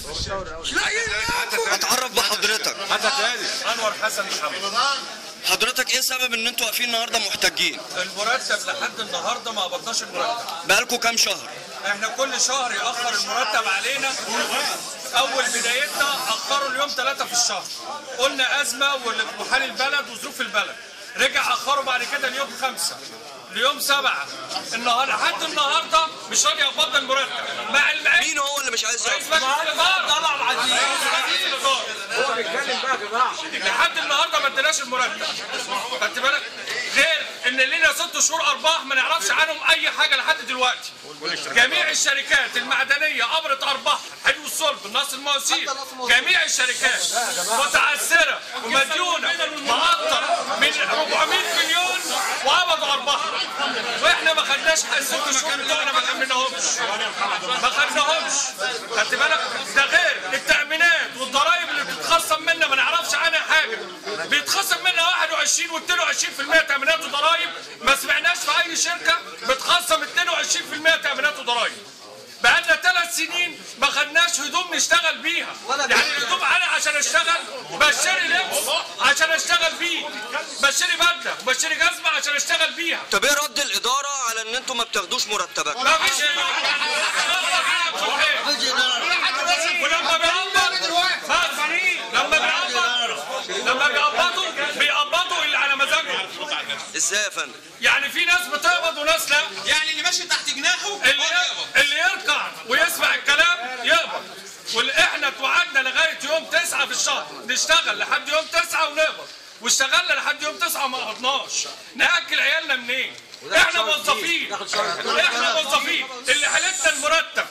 اتعرف بحضرتك حتى تاني انور حسن محمد حضرتك ايه سبب ان انتوا واقفين النهارده محتجين المرتب لحد النهارده ما قبضناش المرتب بقالكوا كام شهر احنا كل شهر ياخر المرتب علينا اول بدايتنا اخروا اليوم ثلاثة في الشهر قلنا ازمه وحال البلد وظروف البلد رجع اخروا بعد كده اليوم خمسة اليوم سبعة النهارده لحد النهارده مش راضي يقبضنا المرتب مع العلم مين هو اللي مش عايز رئيس يقبض مجلس الاداره طلع عزيز رئيس الاداره هو بيتكلم بقى يا جماعه لحد النهارده ما اديناش المرتب خدت بالك غير ان لينا ست شهور ارباح ما نعرفش عنهم اي حاجه لحد دلوقتي جميع الشركات المعدنيه ابرت ارباحها حلو الصلب الناس المواسير جميع الشركات متعثره ومديونه مقطر من 400 مليون وقبضوا ارباحها واحنا ما خدناش الست شهور بتوعنا ما كملناهمش ما خدناهمش خدت بالك ده غير التامينات والضرائب اللي بتتخصم منا ما نعرفش عنها حاجه بيتخصم منا 21 و22% تامينات وضرائب ما سمعناش في اي شركه بتخصم 22% تامينات وضرائب بقالنا ثلاث سنين ما خدناش هدوم نشتغل بيها يعني الهدوم انا عشان اشتغل بشتري لبس عشان اشتغل بيه بشتري بدله وبشتري جزمه عشان اشتغل بيها طب ايه رد الاداره على ان انتوا ما بتاخدوش مرتبات ما فيش ولما بيقبض بس لما بيقبض لما بيقبضوا بيقبضوا اللي على مزاجهم ازاي يا فندم يعني في ناس بتقبض وناس لا يعني اللي ماشي تحت جناحه اللي اللي يركع ويسمع الكلام يقبض واللي احنا اتوعدنا لغايه يوم تسعة في الشهر نشتغل لحد يوم تسعة ونقبض واشتغلنا لحد يوم تسعة وما قبضناش ناكل عيالنا منين؟ احنا موظفين احنا موظفين اللي حالتنا المرتب